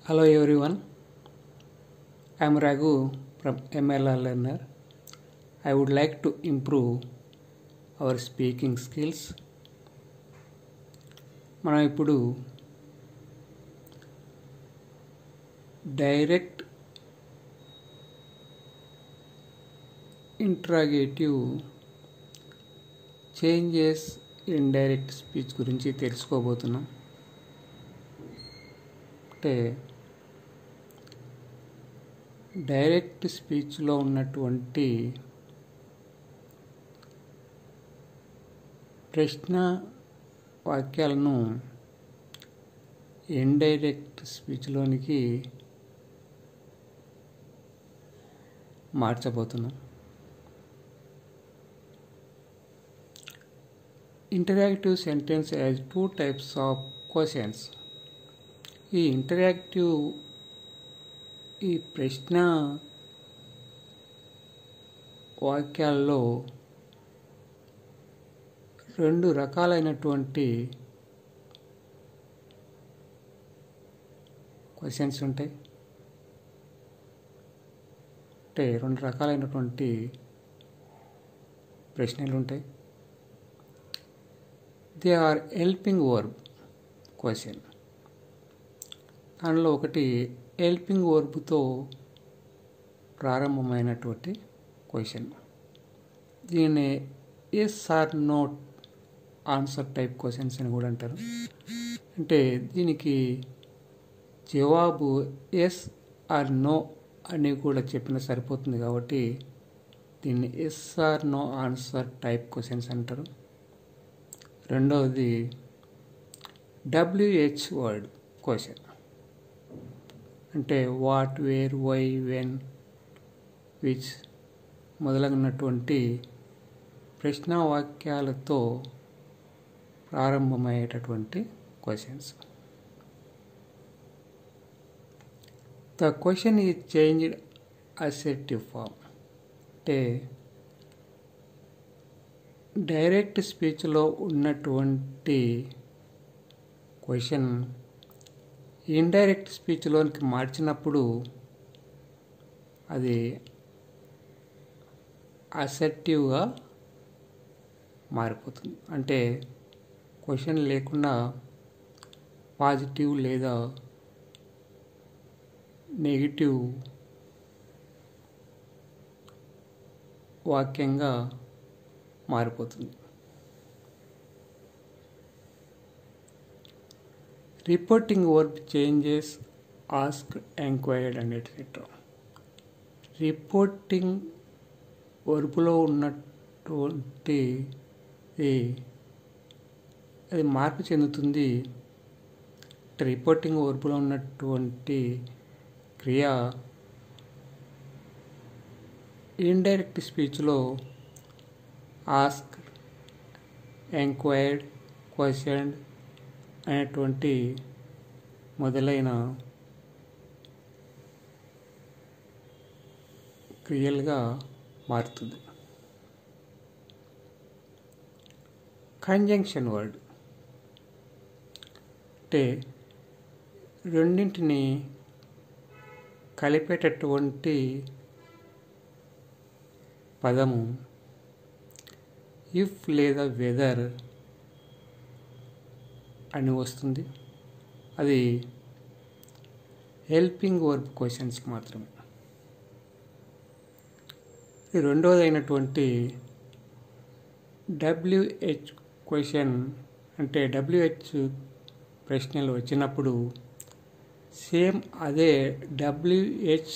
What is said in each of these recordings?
Hello everyone. I am Raghu from MLR Learner. I would like to improve our speaking skills. మనం ఇప్పుడు direct interrogative changes in direct speech గురించి తెలుసుకోబోతున్నాం అంటే direct స్పీచ్లో ఉన్నటువంటి ప్రశ్న వాక్యాలను ఇండైరెక్ట్ స్పీచ్లోనికి మార్చబోతున్నాం interactive sentence as two types of questions ఈ ఇంటరాక్టివ్ ఈ ప్రశ్న వాక్యాల్లో రెండు రకాలైనటువంటి క్వశ్చన్స్ ఉంటాయి అంటే రెండు రకాలైనటువంటి ప్రశ్నలు ఉంటాయి they are helping verb question దానిలో ఒకటి హెల్పింగ్ వర్బ్తో ప్రారంభమైనటువంటి క్వశ్చన్ దీన్ని yes or no answer type questions అని కూడా అంటారు అంటే దీనికి జవాబు ఎస్ ఆర్ నో అని కూడా చెప్పిన సరిపోతుంది కాబట్టి దీన్ని yes or no answer type questions అంటారు రెండవది డబ్ల్యూహెచ్ వర్డ్ క్వశ్చన్ అంటే what where why when which మొదలగునటువంటి ప్రశ్నావాక్యాలతో ప్రారంభమయ్యేటటువంటి questions the question is changed assertive form అంటే డైరెక్ట్ స్పీచ్లో ఉన్నటువంటి క్వశ్చన్ ఇండైరెక్ట్ స్పీచ్లోనికి మార్చినప్పుడు అది అసెప్టివ్గా మారిపోతుంది అంటే క్వశ్చన్ లేకుండా పాజిటివ్ లేదా నెగిటివ్ వాక్యంగా మారిపోతుంది reporting verb changes ask enquired and etcetera reporting వర్బులో ఉన్నటువంటి అది మార్పు చెందుతుంది రిపోర్టింగ్ వర్బులో ఉన్నటువంటి క్రియ ఇండైరెక్ట్ స్పీచ్లో ఆస్క్ ఎంక్వైర్డ్ క్వశ్చన్ అనేటువంటి మొదలైన క్రియలుగా మారుతుంది కంజంక్షన్ వర్డ్ అంటే రెండింటిని కలిపేటటువంటి పదము ఇఫ్ లేదా వెదర్ అని వస్తుంది అది హెల్పింగ్ వర్క్ క్వశ్చన్స్కి మాత్రమే రెండవది అయినటువంటి డబ్ల్యూహెచ్ క్వశ్చన్ అంటే డబ్ల్యూహెచ్ ప్రశ్నలు వచ్చినప్పుడు సేమ్ అదే డబ్ల్యూహెచ్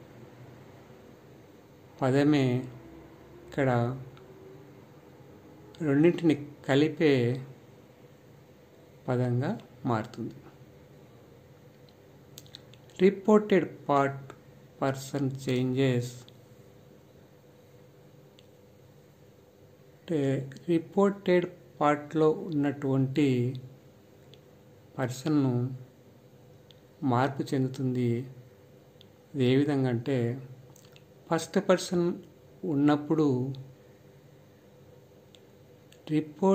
పదమే ఇక్కడ రెండింటిని కలిపే పదంగా మారుతుంది రిపోర్టెడ్ పార్ట్ పర్సన్ చేంజెస్ అంటే రిపోర్టెడ్ పార్ట్లో ఉన్నటువంటి పర్సన్ను మార్పు చెందుతుంది అది ఏ విధంగా అంటే ఫస్ట్ పర్సన్ ఉన్నప్పుడు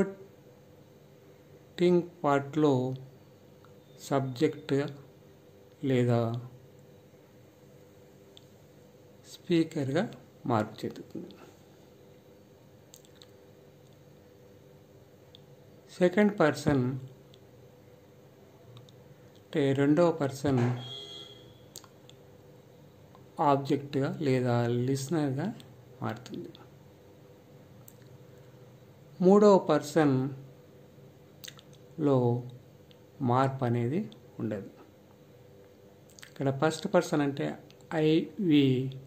రిపోర్టింగ్ పార్ట్లో సబ్జెక్ట్ లేదా స్పీకర్గా మార్పు చెందుతుంది సెకండ్ పర్సన్ అంటే రెండవ పర్సన్ ఆబ్జెక్ట్గా లేదా లిసనర్గా మారుతుంది మూడవ పర్సన్లో మార్పు అనేది ఉండదు ఇక్కడ ఫస్ట్ పర్సన్ అంటే ఐ వి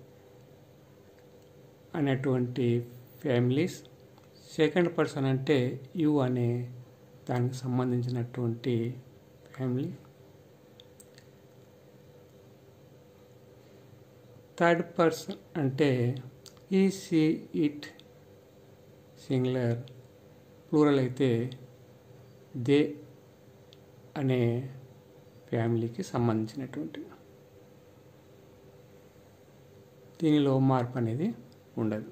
అనేటువంటి ఫ్యామిలీస్ సెకండ్ పర్సన్ అంటే యు అనే దానికి సంబంధించినటువంటి ఫ్యామిలీ థర్డ్ పర్సన్ అంటే he she it singular plural అయితే దే అనే ఫ్యామిలీకి సంబంధించినటువంటి దీనిలో మార్పు అనేది ఉండదు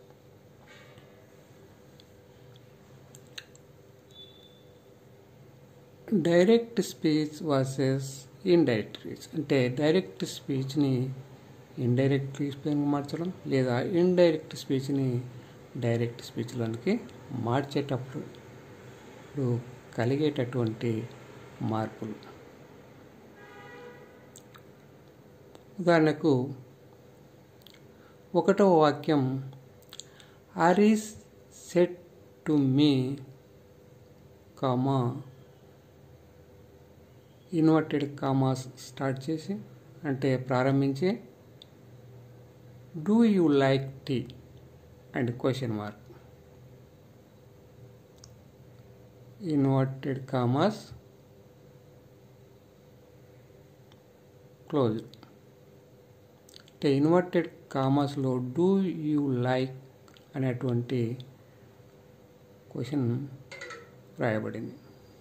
direct speech versus indirect speech అంటే డైరెక్ట్ స్పీచ్ని ఇండైరెక్ట్ స్పీచ్గా మార్చడం లేదా ఇండైరెక్ట్ స్పీచ్ని డైరెక్ట్ స్పీచ్లోనికి మార్చేటప్పుడు ఇప్పుడు కలిగేటటువంటి మార్పులు ఉదాహరణకు ఒకటవ వాక్యం Hari said to me comma inverted commas start చేసి అంటే ప్రారంభించి do you like tea and question mark inverted commas close అంటే ఇన్వర్టెడ్ కామాస్లో డూ యూ లైక్ అనేటువంటి క్వశ్చన్ రాయబడింది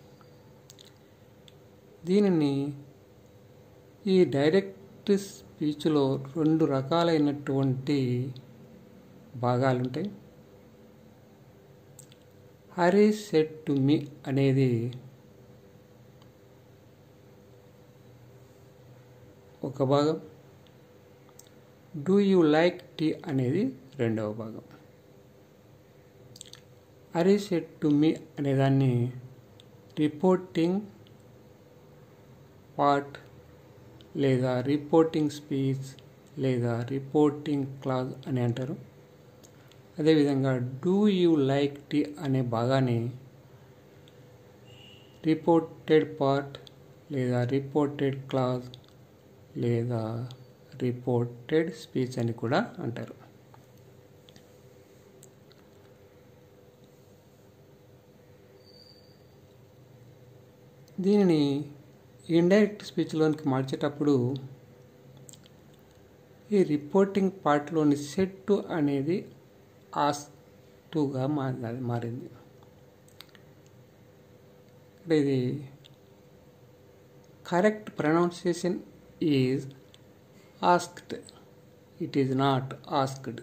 దీనిని ఈ డైరెక్ట్ స్పీచ్లో రెండు రకాలైనటువంటి భాగాలు ఉంటాయి హరీ సెట్ టు మీ అనేది ఒక భాగం డూ యూ లైక్ టీ అనేది రెండవ భాగం హరీ సెట్ టు మీ అనేదాన్ని రిపోర్టింగ్ పార్ట్ లేదా రిపోర్టింగ్ స్పీచ్ లేదా రిపోర్టింగ్ క్లాజ్ అని అంటారు అదేవిధంగా డూ యూ లైక్ టీ అనే భాగాన్ని రిపోర్టెడ్ పార్ట్ లేదా రిపోర్టెడ్ క్లాజ్ లేదా రిపోర్టెడ్ స్పీచ్ అని కూడా అంటారు దీనిని ఇండైరెక్ట్ స్పీచ్లోనికి మార్చేటప్పుడు ఈ రిపోర్టింగ్ పార్ట్లోని సెట్ అనేది ఆస్టుగా మారింది ఇక్కడ ఇది correct pronunciation is asked it is not asked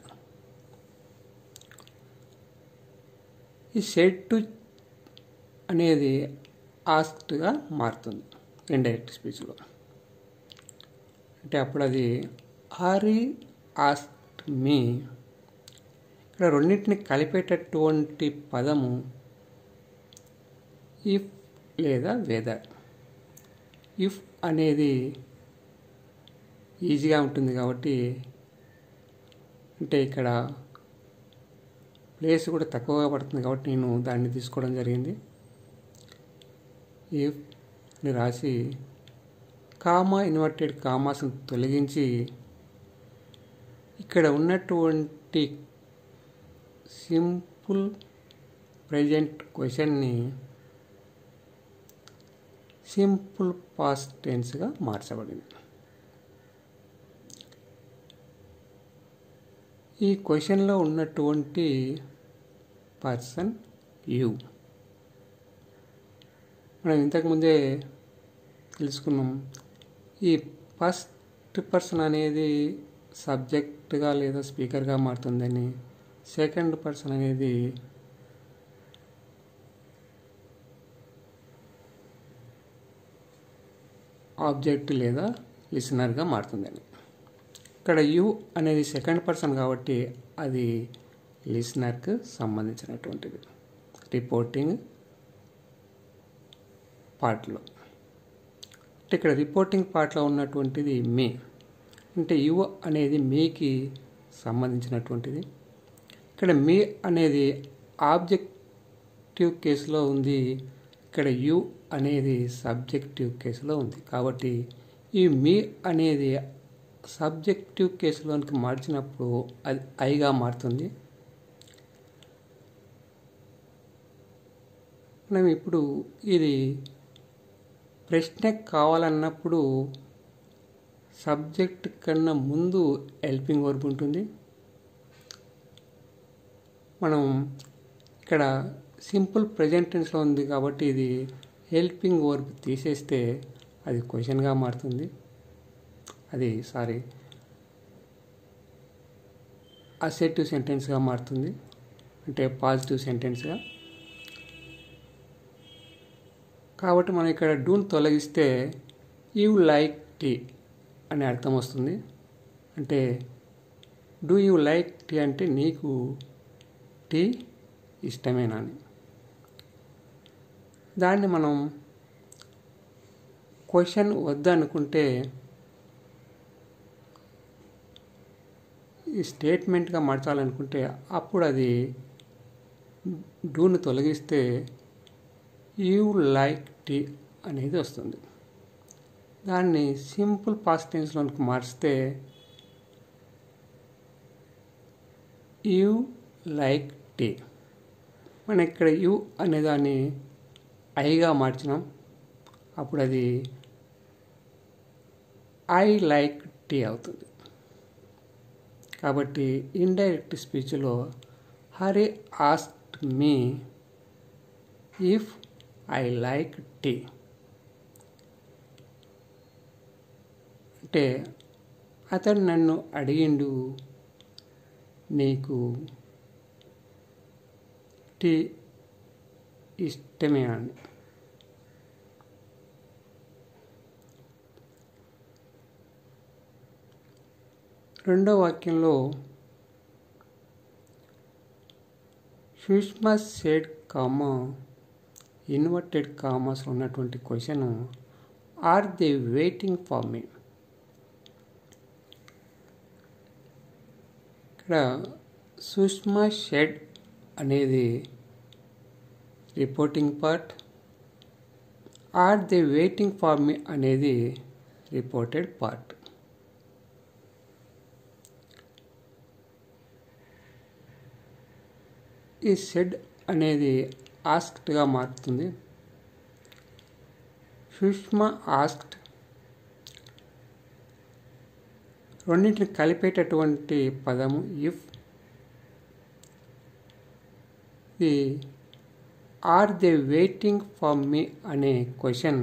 ఈ సెట్ అనేది ఆస్క్డ్గా మారుతుంది ఇండైరెక్ట్ స్పీచ్లో అంటే అప్పుడు అది ఆరి ఆస్క్డ్ మీ ఇక్కడ రెండింటిని కలిపేటటువంటి పదము ఇఫ్ లేదా వెదర్ ఇఫ్ అనేది ఈజీగా ఉంటుంది కాబట్టి అంటే ఇక్కడ ప్లేస్ కూడా తక్కువగా పడుతుంది కాబట్టి నేను దాన్ని తీసుకోవడం జరిగింది ఇఫ్ అని రాసి కామా ఇన్వర్టెడ్ కామాస్ని తొలగించి ఇక్కడ ఉన్నటువంటి సింపుల్ ప్రజెంట్ క్వశ్చన్ని సింపుల్ పాస్ట్ టెన్స్గా మార్చబడింది ఈ క్వశ్చన్లో ఉన్నటువంటి పర్సన్ యూ మనం ఇంతకుముందే తెలుసుకున్నాం ఈ ఫస్ట్ పర్సన్ అనేది సబ్జెక్ట్గా లేదా స్పీకర్గా మారుతుందని సెకండ్ పర్సన్ అనేది ఆబ్జెక్ట్ లేదా లిసనర్గా మారుతుందని ఇక్కడ యు అనేది సెకండ్ పర్సన్ కాబట్టి అది లిసనర్కి సంబంధించినటువంటిది రిపోర్టింగ్ పార్ట్లో అంటే ఇక్కడ రిపోర్టింగ్ పార్ట్లో ఉన్నటువంటిది మీ అంటే యువ అనేది మీకి సంబంధించినటువంటిది ఇక్కడ మీ అనేది ఆబ్జెక్టివ్ కేసులో ఉంది ఇక్కడ యు అనేది సబ్జెక్టివ్ కేసులో ఉంది కాబట్టి ఈ మీ అనేది సబ్జెక్టివ్ కేసులోనికి మార్చినప్పుడు అది ఐగా మారుతుంది మనం ఇప్పుడు ఇది ప్రశ్న కావాలన్నప్పుడు సబ్జెక్ట్ కన్నా ముందు హెల్పింగ్ వర్బ్ ఉంటుంది మనం ఇక్కడ సింపుల్ ప్రజెంట్ టెన్స్లో ఉంది కాబట్టి ఇది హెల్పింగ్ వర్బ్ తీసేస్తే అది క్వశ్చన్గా మారుతుంది అది సారీ అసెటివ్ సెంటెన్స్గా మారుతుంది అంటే పాజిటివ్ సెంటెన్స్గా కాబట్టి మనం ఇక్కడ డూన్ తొలగిస్తే యూ లైక్ టీ అనే అర్థం వస్తుంది అంటే డూ యూ లైక్ టీ అంటే నీకు టీ ఇష్టమేనా అని దాన్ని మనం క్వశ్చన్ వద్దనుకుంటే ఈ స్టేట్మెంట్గా మార్చాలనుకుంటే అప్పుడు అది డూను తొలగిస్తే యూ లైక్ టీ అనేది వస్తుంది దాన్ని సింపుల్ పాస్ట్ టెన్స్లోనికి మార్చితే యూ లైక్ టీ మనం ఇక్కడ యూ అనే దాన్ని ఐగా మార్చినాం అప్పుడు అది ఐ లైక్ టీ అవుతుంది కాబట్టి ఇండైరెక్ట్ స్పీచ్లో Hari asked me if I like tea అంటే అతడు నన్ను అడిగిండు నీకు టీ ఇష్టమే అని రెండో వాక్యంలో Sushma said comma inverted commas ఉన్నటువంటి question are they waiting for me ఇక్కడ సుష్మా షెడ్ అనేది reporting part are they waiting for me అనేది రిపోర్టెడ్ పార్ట్ ఈ షెడ్ అనేది ఆస్క్డ్గా మారుతుంది సుష్మా ఆస్క్డ్ రెండింటిని కలిపేటటువంటి పదము if the are they waiting for me అనే క్వశ్చన్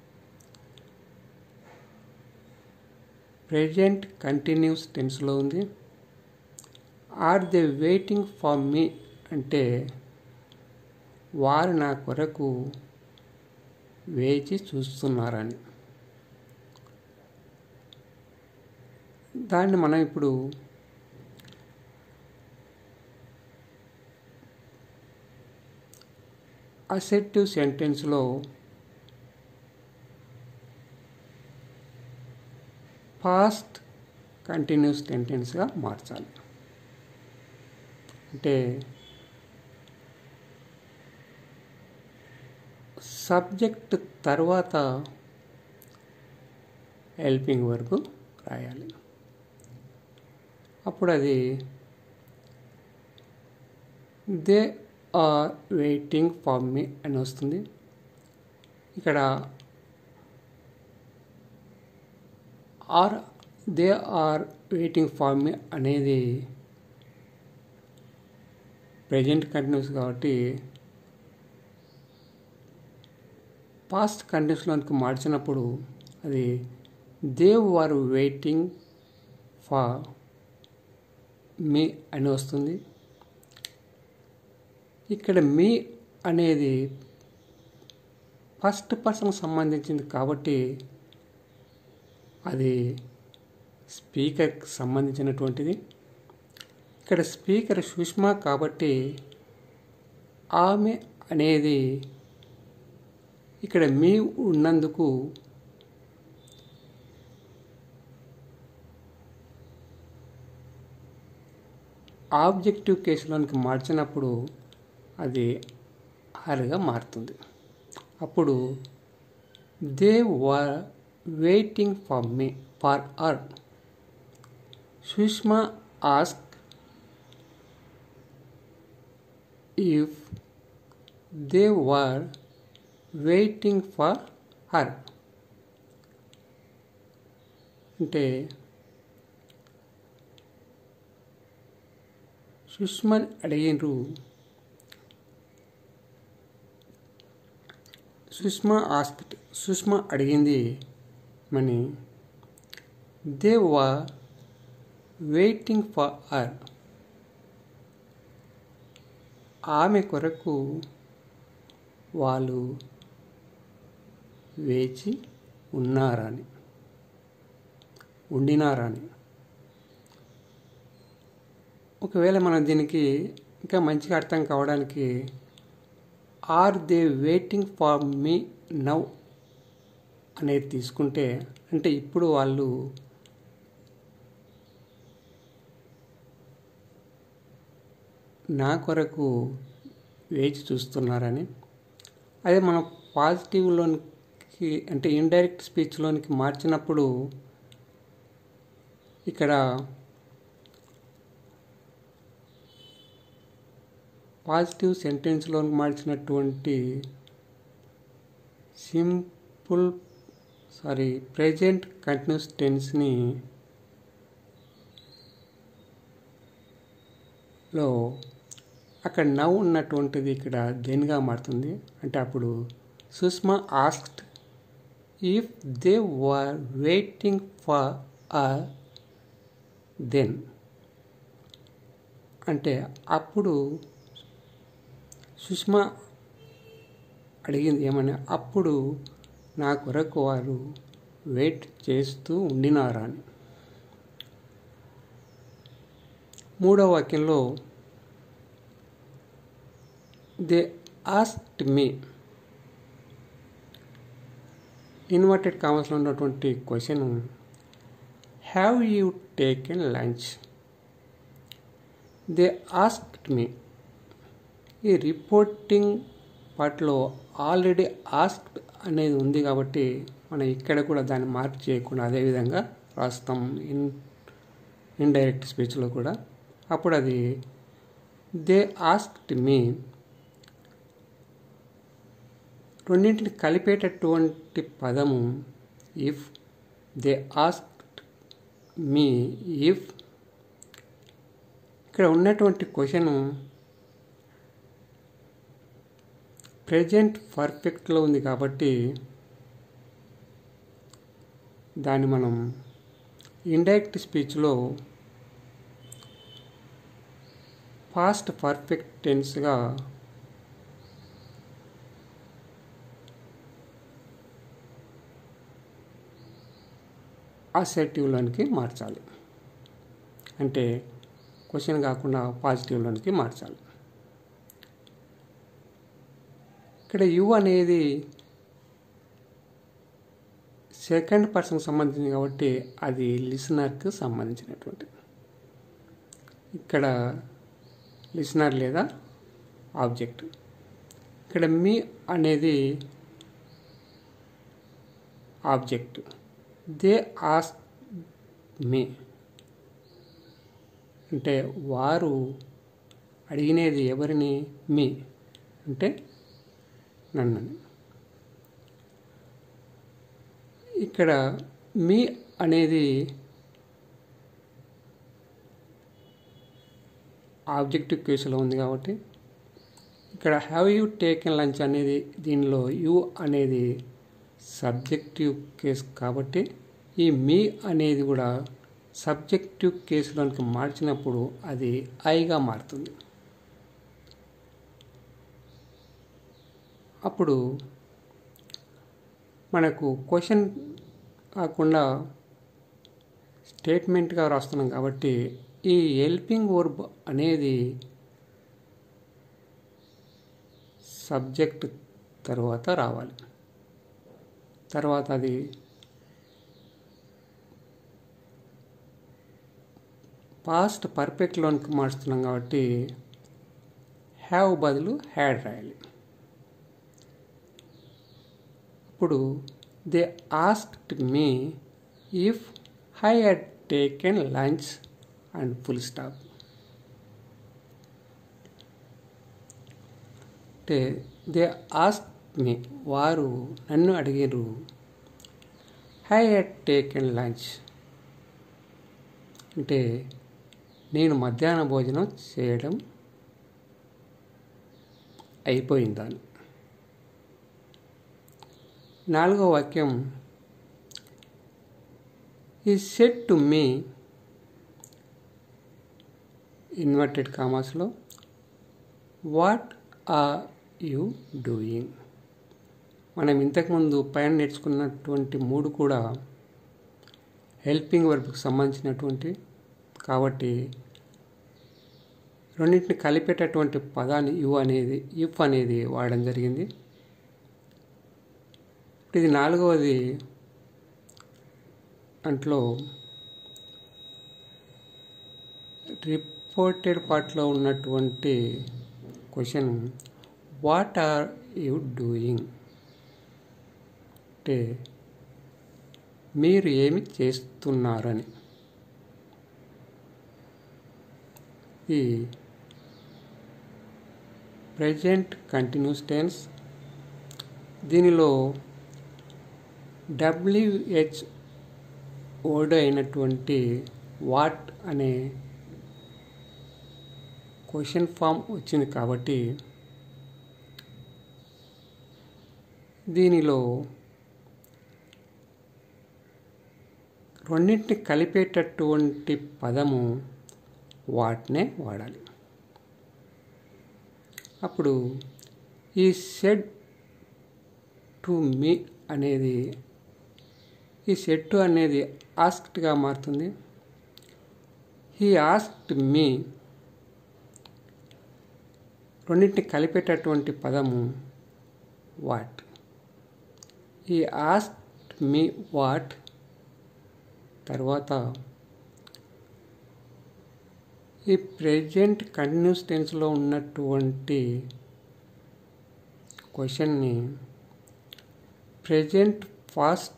ప్రజెంట్ కంటిన్యూస్ టెన్స్లో ఉంది are they waiting for me అంటే వారు నా కొరకు వేచి చూస్తున్నారని దాన్ని మనం ఇప్పుడు అసెప్టివ్ సెంటెన్స్లో పాస్ట్ కంటిన్యూస్ సెంటెన్స్గా మార్చాలి అంటే సబ్జెక్ట్ తర్వాత హెల్పింగ్ వరకు రాయాలి అప్పుడు అది they are waiting for me అని వస్తుంది ఇక్కడ are they are waiting for me అనేది ప్రజెంట్ కంటిన్యూస్ కాబట్టి పాస్ట్ కంటిన్యూస్లోనికి మార్చినప్పుడు అది they were waiting for me అని వస్తుంది ఇక్కడ మీ అనేది ఫస్ట్ పర్సన్కి సంబంధించింది కాబట్టి అది స్పీకర్కి సంబంధించినటువంటిది ఇక్కడ స్పీకర్ సుష్మా కాబట్టి ఆమె అనేది ఇక్కడ మీ ఉన్నందుకు ఆబ్జెక్టివ్ కేసులోనికి మార్చినప్పుడు అది హర్గా మారుతుంది అప్పుడు they were waiting for me for her Sushma asked if they were waiting for her అంటే సుష్మని అడిగినరు సుష్మా ఆస్క్ట్ సుష్మా అడిగింది మని they were waiting for her ఆమె కొరకు వాళ్ళు వేచి ఉన్నారని ఉండినారని ఒకవేళ మనం దీనికి ఇంకా మంచిగా అర్థం కావడానికి are they waiting for me now అనేది తీసుకుంటే అంటే ఇప్పుడు వాళ్ళు నా కొరకు వేచి చూస్తున్నారని అదే మనం పాజిటివ్లోనికి అంటే ఇండైరెక్ట్ స్పీచ్లోనికి మార్చినప్పుడు ఇక్కడ పాజిటివ్ సెంటెన్స్లో మార్చినటువంటి సింపుల్ సారీ ప్రజెంట్ కంటిన్యూస్ టెన్స్ని లో అక్కడ నవ్వు ఉన్నటువంటిది ఇక్కడ దెన్గా మారుతుంది అంటే అప్పుడు Sushma asked if they were waiting for her then అంటే అప్పుడు సుష్మా అడిగింది ఏమని అప్పుడు నా కొరకు వారు వెయిట్ చేస్తూ ఉండినారా అని మూడవ వాక్యంలో దే ఆస్క్డ్ మీ ఇన్వర్టెడ్ కామర్స్లో ఉన్నటువంటి question have you taken lunch they asked me ఈ రిపోర్టింగ్ పార్ట్లో ఆల్రెడీ ఆస్క్డ్ అనేది ఉంది కాబట్టి మనం ఇక్కడ కూడా దాన్ని మార్క్ చేయకుండా అదేవిధంగా రాస్తాం ఇన్ ఇండైరెక్ట్ స్పీచ్లో కూడా అప్పుడు అది దే ఆస్క్డ్ మీ రెండింటిని కలిపేటటువంటి పదము if they asked me if ఇక్కడ ఉన్నటువంటి క్వశ్చన్ ప్రజెంట్ పర్ఫెక్ట్లో ఉంది కాబట్టి దాన్ని మనం ఇండైరెక్ట్ స్పీచ్లో పాస్ట్ పర్ఫెక్ట్ టెన్స్గా అసెటివ్లోనికి మార్చాలి అంటే క్వశ్చన్ కాకుండా పాజిటివ్లోనికి మార్చాలి ఇక్కడ యు అనేది సెకండ్ పర్సన్కి సంబంధించింది కాబట్టి అది లిసనర్కి సంబంధించినటువంటిది ఇక్కడ లిసనర్ లేదా ఆబ్జెక్ట్ ఇక్కడ మీ అనేది ఆబ్జెక్ట్ దే ఆస్ మీ అంటే వారు అడిగినది ఎవరిని మీ అంటే నన్నని ఇక్కడ మీ అనేది ఆబ్జెక్టివ్ కేసులో ఉంది కాబట్టి ఇక్కడ హ్యావ్ యూ టేకెన్ లంచ్ అనేది దీనిలో యూ అనేది సబ్జెక్టివ్ కేసు కాబట్టి ఈ మీ అనేది కూడా సబ్జెక్టివ్ కేసులోనికి మార్చినప్పుడు అది ఐగా మారుతుంది అప్పుడు మనకు క్వశ్చన్ కాకుండా స్టేట్మెంట్గా రాస్తున్నాం కాబట్టి ఈ హెల్పింగ్ వర్బ్ అనేది సబ్జెక్ట్ తర్వాత రావాలి తర్వాత అది పాస్ట్ పర్ఫెక్ట్లోనికి మార్చుతున్నాం కాబట్టి హ్యావ్ బదులు హ్యాడ్ రాయాలి ఇప్పుడు they asked me if I had taken lunch and full stop అంటే దే ఆస్క్ మీ వారు నన్ను అడిగారు ఐ హ్యాడ్ టేకెన్ లంచ్ అంటే నేను మధ్యాహ్న భోజనం చేయడం అయిపోయిందని నాలుగో వాక్యం he said to me inverted కామాస్లో వాట్ ఆర్ యు డూయింగ్ మనం ఇంతకుముందు పైన నేర్చుకున్నటువంటి మూడు కూడా హెల్పింగ్ వర్బ్కి సంబంధించినటువంటి కాబట్టి రెండింటిని కలిపేటటువంటి పదాన్ని యు అనేది ఇఫ్ అనేది వాడడం జరిగింది ఇది నాలుగవది దాంట్లో రిపోర్టెడ్ పార్ట్లో ఉన్నటువంటి question what are you doing అంటే మీరు ఏమి చేస్తున్నారని ఈ ప్రజెంట్ కంటిన్యూస్ టెన్స్ దీనిలో డబ్ల్యూహెచ్ వర్డ్ అయినటువంటి వాట్ అనే క్వశ్చన్ ఫామ్ వచ్చింది కాబట్టి దీనిలో రెండింటిని కలిపేటటువంటి పదము వాట్నే వాడాలి అప్పుడు ఈ సెడ్ టు మీ అనేది ఈ సెట్ అనేది ఆస్క్డ్గా మారుతుంది హీ ఆస్క్డ్ మీ రెండింటిని కలిపేటటువంటి పదము what he asked me what తర్వాత ఈ ప్రెజెంట్ కంటిన్యూస్ టెన్స్లో ఉన్నటువంటి క్వశ్చన్ని ప్రెజెంట్ ఫాస్ట్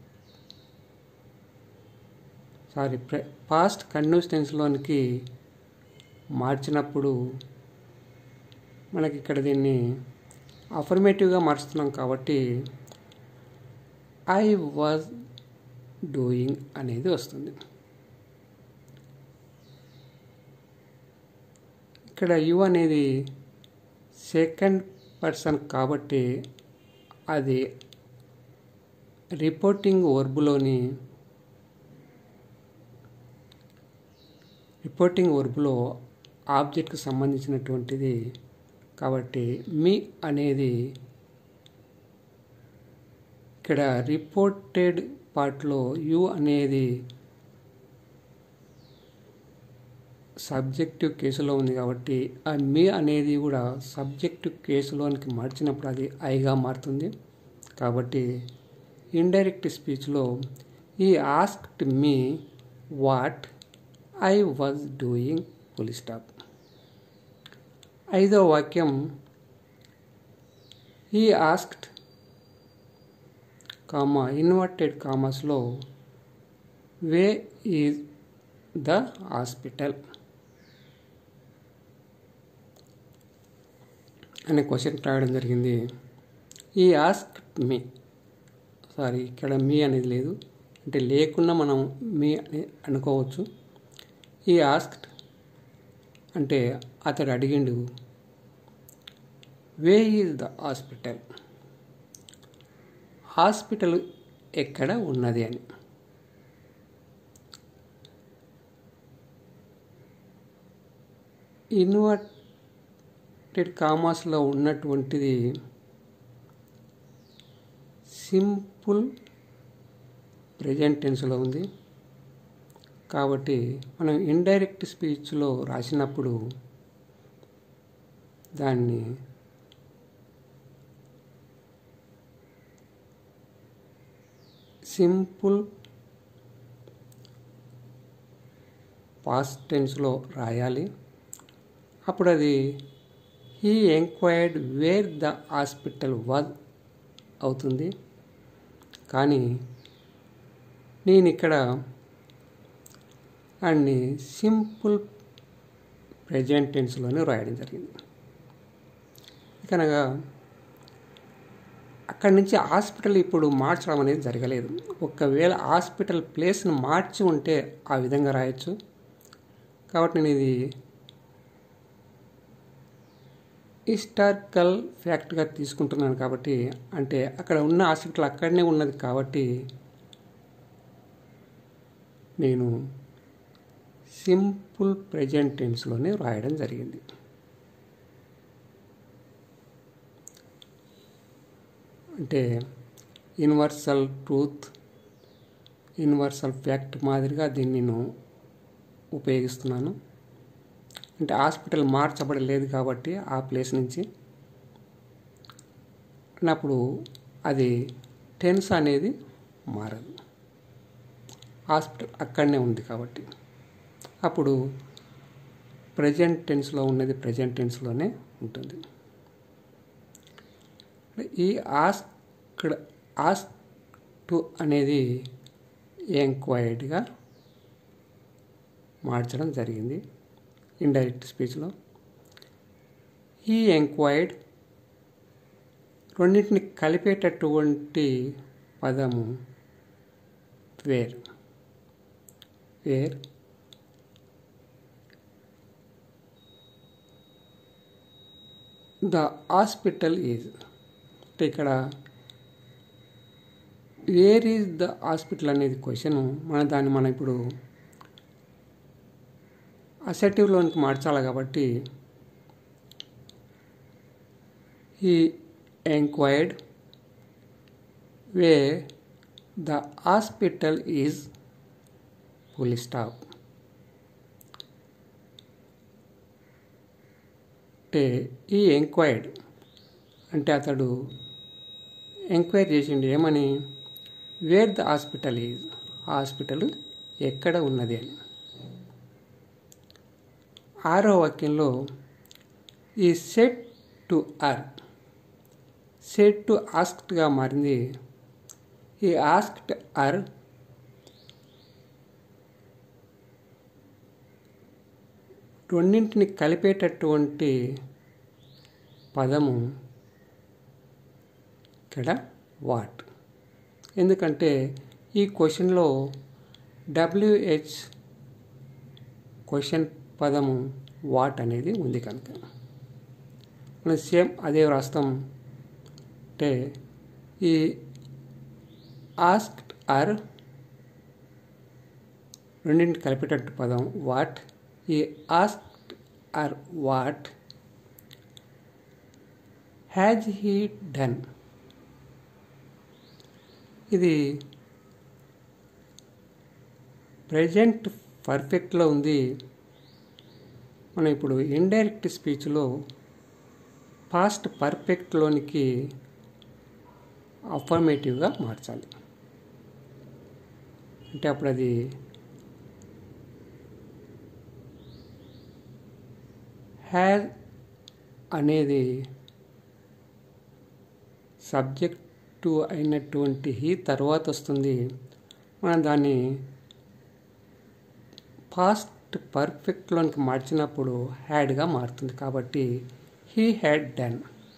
సారీ ప్రె పాస్ట్ కంటిన్యూస్ టెన్స్లోనికి మార్చినప్పుడు మనకి ఇక్కడ దీన్ని అఫర్మేటివ్గా మార్చుతున్నాం కాబట్టి ఐ వాజ్ డూయింగ్ అనేది వస్తుంది ఇక్కడ యు అనేది సెకండ్ పర్సన్ కాబట్టి అది రిపోర్టింగ్ వర్బులోని రిపోర్టింగ్ వర్బ్లో ఆబ్జెక్ట్కి సంబంధించినటువంటిది కాబట్టి మీ అనేది ఇక్కడ రిపోర్టెడ్ పార్ట్లో యు అనేది సబ్జెక్టివ్ కేసులో ఉంది కాబట్టి ఆ మీ అనేది కూడా సబ్జెక్టివ్ కేసులోనికి మార్చినప్పుడు అది ఐగా మారుతుంది కాబట్టి ఇండైరెక్ట్ స్పీచ్లో he asked me what I was doing full stop ఐదో వాక్యం ఈ ఆస్క్డ్ కామా ఇన్వర్టెడ్ కామర్స్లో వే ఈజ్ ద హాస్పిటల్ అనే క్వశ్చన్ రాయడం జరిగింది ఈ ఆస్క్ మీ సారీ ఇక్కడ మీ అనేది లేదు అంటే లేకుండా మనం మీ అని అనుకోవచ్చు ఈ ఆస్క్డ్ అంటే అతడు అడిగిండు where is the hospital hospital ఎక్కడ ఉన్నది అని ఇన్వర్టెడ్ కామాస్లో ఉన్నటువంటిది సింపుల్ ప్రజెంట్ టెన్స్లో ఉంది కాబట్టి మనం ఇండైరెక్ట్ స్పీచ్లో రాసినప్పుడు దాన్ని సింపుల్ పాస్ట్ టెన్స్లో రాయాలి అప్పుడు అది he enquired where the hospital was అవుతుంది కానీ నేను ఇక్కడ అన్ని సింపుల్ ప్రజెంట్ టెన్స్లోనే రాయడం జరిగింది కనుక అక్కడి నుంచి హాస్పిటల్ ఇప్పుడు మార్చడం అనేది జరగలేదు ఒకవేళ హాస్పిటల్ ప్లేస్ను మార్చి ఉంటే ఆ విధంగా రాయొచ్చు కాబట్టి నేను ఇది హిస్టారికల్ ఫ్యాక్ట్గా తీసుకుంటున్నాను కాబట్టి అంటే అక్కడ ఉన్న హాస్పిటల్ అక్కడనే ఉన్నది కాబట్టి నేను సింపుల్ ప్రజెంట్ టెన్స్లోనే రాయడం జరిగింది అంటే యూనివర్సల్ ట్రూత్ యూనివర్సల్ ఫ్యాక్ట్ మాదిరిగా దీన్ని నేను ఉపయోగిస్తున్నాను అంటే హాస్పిటల్ మార్చబడలేదు కాబట్టి ఆ ప్లేస్ నుంచి అన్నప్పుడు అది టెన్స్ అనేది మారదు హాస్పిటల్ అక్కడనే ఉంది కాబట్టి అప్పుడు ప్రజెంట్ టెన్స్లో ఉన్నది ప్రజెంట్ టెన్స్లోనే ఉంటుంది ఈ ఆస్క్ ఆస్క్ టు అనేది ఎంక్వైర్డ్గా మార్చడం జరిగింది ఇండైరెక్ట్ స్పీచ్లో ఈ ఎంక్వైర్డ్ రెండింటిని కలిపేటటువంటి పదము where where the hospital is అంటే ఇక్కడ వేర్ ఈజ్ ద హాస్పిటల్ అనేది క్వశ్చన్ మన దాన్ని మనం ఇప్పుడు అసెటివ్లోనికి మార్చాలి కాబట్టి he enquired where the hospital is full stop అంటే ఈ ఎంక్వైర్డ్ అంటే అతడు ఎంక్వైరీ చేసిండు ఏమని where the hospital is hospital ఎక్కడ ఉన్నది అని ఆరో వాక్యంలో he said to her said to ఆస్క్డ్గా మారింది ఈ ఆస్క్డ్ అర్ రెండింటిని కలిపేటటువంటి పదము ఇక్కడ వాట్ ఎందుకంటే ఈ క్వశ్చన్లో డబ్ల్యూహెచ్ క్వశ్చన్ పదము వాట్ అనేది ఉంది కనుక మనం సేమ్ అదే రాస్తాం అంటే ఈ ఆస్క్డ్ ఆర్ రెండింటి కలిపేటట్టు పదం what he asked or what has he done ఇది ప్రజెంట్ పర్ఫెక్ట్లో ఉంది మనం ఇప్పుడు ఇండైరెక్ట్ స్పీచ్లో పాస్ట్ పర్ఫెక్ట్లోనికి అఫర్మేటివ్గా మార్చాలి అంటే అప్పుడు అది హ్యాజ్ అనేది సబ్జెక్టు అయినటువంటి హీ తర్వాత వస్తుంది మనం దాన్ని పాస్ట్ పర్ఫెక్ట్లోనికి మార్చినప్పుడు హ్యాడ్గా మారుతుంది కాబట్టి హీ హ్యాడ్ డన్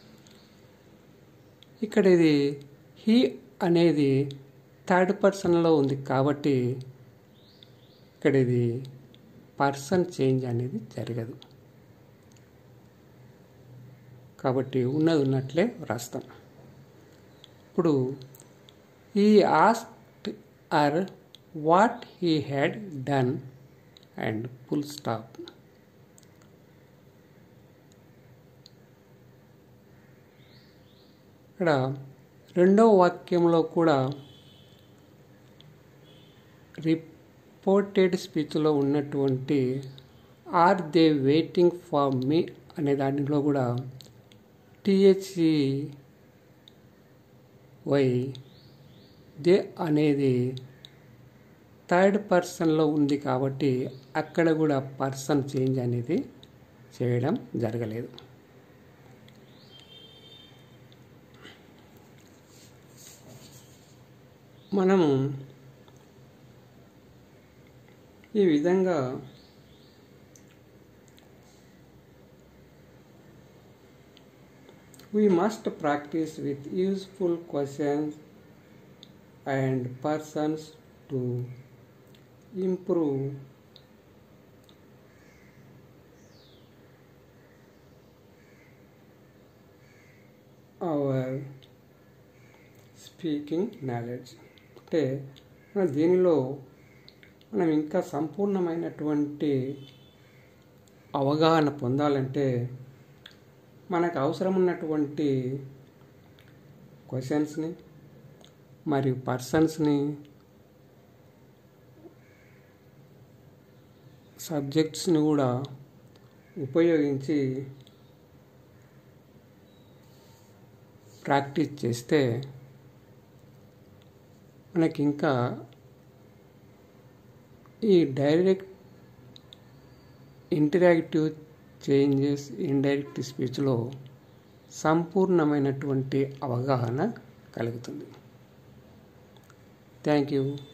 ఇక్కడ ఇది హీ అనేది థర్డ్ పర్సన్లో ఉంది కాబట్టి ఇక్కడ ఇది పర్సన్ చేంజ్ అనేది జరగదు కాబట్టి ఉన్నది ఉన్నట్లే రాస్తాం ఇప్పుడు he asked or what he had done and full stop ఇక్కడ రెండవ వాక్యంలో కూడా రి సపోర్టెడ్ స్పీచ్లో ఉన్నటువంటి are they waiting for me అనే దాంట్లో కూడా టిహెచ్సి వై దే అనేది థర్డ్ పర్సన్లో ఉంది కాబట్టి అక్కడ కూడా పర్సన్ చేంజ్ అనేది చేయడం జరగలేదు మనము ఈ విధంగా we must practice with useful questions and persons to improve our speaking knowledge అంటే మన దీనిలో మనం ఇంకా సంపూర్ణమైనటువంటి అవగాహన పొందాలంటే మనకు అవసరం ఉన్నటువంటి క్వశ్చన్స్ని మరియు పర్సన్స్ని సబ్జెక్ట్స్ని కూడా ఉపయోగించి ప్రాక్టీస్ చేస్తే మనకి ఇంకా ఈ డైరెక్ట్ ఇంటరాక్టివ్ చేంజెస్ ఇండైరెక్ట్ స్పీచ్లో సంపూర్ణమైనటువంటి అవగాహన కలుగుతుంది థ్యాంక్ యూ